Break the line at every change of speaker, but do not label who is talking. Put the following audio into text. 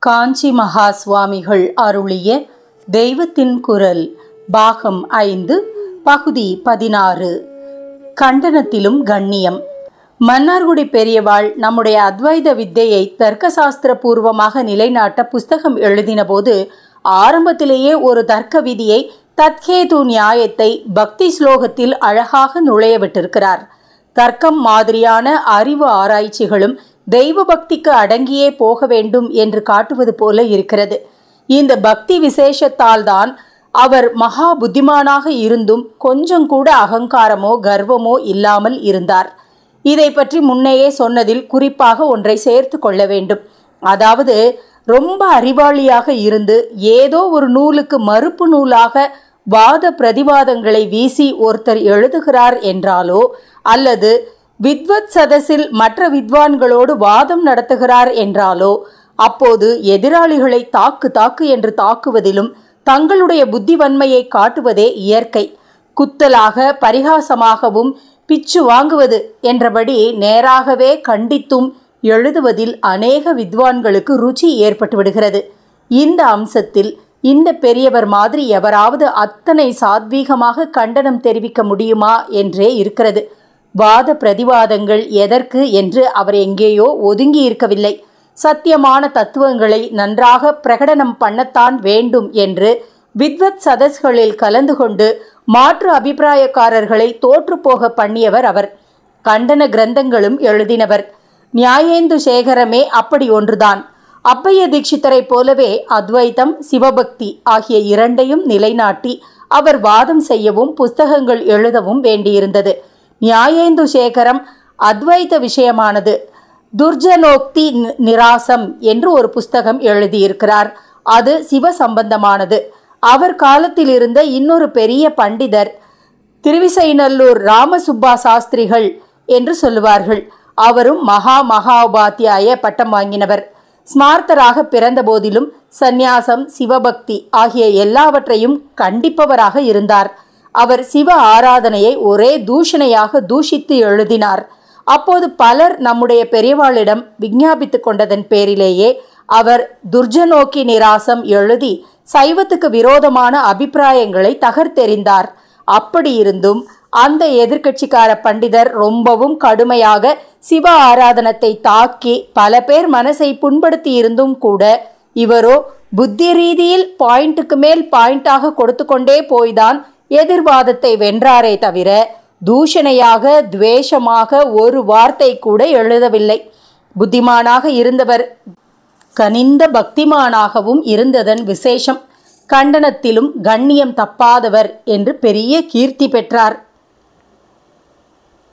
காஞ்சி மகா சுவாமிகள் அருளிய தெய்வத்தின் குரல் பாகம் ஐந்து பகுதி பதினாறு கண்டனத்திலும் கண்ணியம் மன்னார்குடி பெரியவாள் நம்முடைய அத்வைத வித்தையை தர்க்கசாஸ்திர பூர்வமாக நிலைநாட்ட புஸ்தகம் எழுதினபோது ஆரம்பத்திலேயே ஒரு தர்க்க விதியை தத்கேது நியாயத்தை பக்தி ஸ்லோகத்தில் அழகாக நுழைய விட்டிருக்கிறார் தர்க்கம் மாதிரியான அறிவு ஆராய்ச்சிகளும் தெய்வ பக்திக்கு அடங்கியே போக வேண்டும் என்று காட்டுவது போல இருக்கிறது இந்த பக்தி விசேஷத்தால் தான் அவர் மகா புத்திமானாக இருந்தும் கொஞ்சம் கூட அகங்காரமோ கர்வமோ இல்லாமல் இருந்தார் இதை பற்றி முன்னையே சொன்னதில் குறிப்பாக ஒன்றை சேர்த்து கொள்ள வேண்டும் அதாவது ரொம்ப அறிவாளியாக இருந்து ஏதோ ஒரு நூலுக்கு மறுப்பு நூலாக வாத பிரதிவாதங்களை வீசி ஒருத்தர் எழுதுகிறார் என்றாலோ அல்லது வித்வத் சதஸில் மற்ற வித்வான்களோடு வாதம் நடத்துகிறார் என்றாலோ அப்போது எதிராளிகளை தாக்கு தாக்கு என்று தாக்குவதிலும் தங்களுடைய புத்திவன்மையை காட்டுவதே இயற்கை குத்தலாக பரிகாசமாகவும் பிச்சு வாங்குவது என்றபடி நேராகவே கண்டித்தும் எழுதுவதில் அநேக வித்வான்களுக்கு ருச்சி ஏற்பட்டு விடுகிறது இந்த அம்சத்தில் இந்த பெரியவர் மாதிரி எவராவது அத்தனை சாத்வீகமாக கண்டனம் தெரிவிக்க முடியுமா என்றே இருக்கிறது வாத பிரதிவாதங்கள் எதற்கு என்று அவர் எங்கேயோ ஒதுங்கி இருக்கவில்லை சத்தியமான தத்துவங்களை நன்றாக பிரகடனம் பண்ணத்தான் வேண்டும் என்று வித்வத் சதஸ்களில் கலந்து கொண்டு மாற்று அபிப்பிராயக்காரர்களை தோற்றுப்போக பண்ணியவர் அவர் கண்டன கிரந்தங்களும் எழுதினவர் நியாயேந்து சேகரமே அப்படி ஒன்றுதான் அப்பைய தீட்சிதரைப் போலவே அத்வைத்தம் சிவபக்தி ஆகிய இரண்டையும் நிலைநாட்டி அவர் வாதம் செய்யவும் புஸ்தகங்கள் எழுதவும் வேண்டியிருந்தது நியாயேந்து சேகரம் அத்வைத விஷயமானது துர்ஜனோக்தி நிராசம் என்று ஒரு புஸ்தகம் எழுதியிருக்கிறார் அது சிவ சம்பந்தமானது அவர் காலத்தில் இருந்த இன்னொரு பெரிய பண்டிதர் திருவிசைநல்லூர் ராமசுப்பா சாஸ்திரிகள் என்று சொல்லுவார்கள் அவரும் மகா மகா உபாத்தியாய பட்டம் வாங்கினவர் ஸ்மார்த்தராக பிறந்த போதிலும் சந்நியாசம் சிவபக்தி ஆகிய எல்லாவற்றையும் கண்டிப்பவராக இருந்தார் அவர் சிவ ஆராதனையை ஒரே தூஷணையாக தூஷித்து எழுதினார் அப்போது பலர் நம்முடைய பெரியவாளிடம் விஞ்ஞாபித்து கொண்டதன் பேரிலேயே அவர் துர்ஜனோக்கி நிராசம் எழுதி சைவத்துக்கு விரோதமான அபிப்பிராயங்களை தகர்த்தெறிந்தார் அப்படி இருந்தும் அந்த எதிர்க்கட்சிக்கார பண்டிதர் ரொம்பவும் கடுமையாக சிவ ஆராதனத்தை தாக்கி பல பேர் மனசை புண்படுத்தி இருந்தும் கூட இவரோ புத்தி ரீதியில் பாயிண்ட்டுக்கு மேல் பாயிண்டாக கொடுத்து கொண்டே போய்தான் எதிர்வாதத்தை வென்றாரே தவிர தூஷணையாக துவேஷமாக ஒரு வார்த்தை கூட எழுதவில்லை புத்திமானாக இருந்தவர் கனிந்த பக்திமானாகவும் இருந்ததன் விசேஷம் கண்டனத்திலும் கண்ணியம் தப்பாதவர் என்று பெரிய கீர்த்தி பெற்றார்